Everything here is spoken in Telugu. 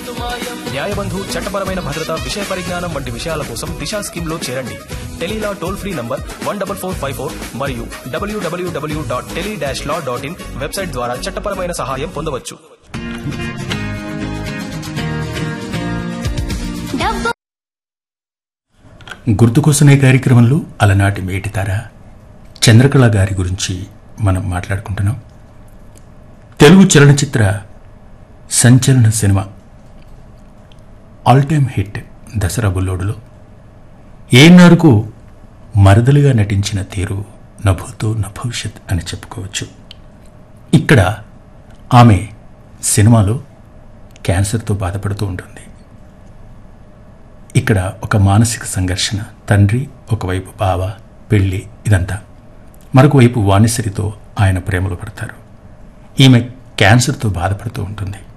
న్యాయబంధు చట్టపరమైన భద్రత విషయ పరిజ్ఞానం వంటి విషయాల కోసం దిశా స్కీమ్ లో చేరండి tele law toll free number one double four five four మరియు WWW dot tele dash law dot in website ద్వారా చట్టపరమైన సహాయం పొందవచ్చు డబ్బు గుర్తుకోసనే కార్యక్రమంలో అలనాటి మేటితార చంద్రకళ గారి గురించి మనం మాట్లాడుకుంటున్నాం తెలుగు చలనచిత్ర సంచలన సినిమా ఆల్ టైమ్ హిట్ దసరా బుల్లోడులో ఏనారుకు మరదలుగా నటించిన తీరు నభూతో నభవిష్యత్ అని చెప్పుకోవచ్చు ఇక్కడ ఆమె సినిమాలో క్యాన్సర్తో బాధపడుతూ ఉంటుంది ఇక్కడ ఒక మానసిక సంఘర్షణ తండ్రి ఒకవైపు బావ పెళ్ళి ఇదంతా మరొక వైపు వాణిశ్వరితో ఆయన ప్రేమలో పడతారు ఈమె క్యాన్సర్తో బాధపడుతూ ఉంటుంది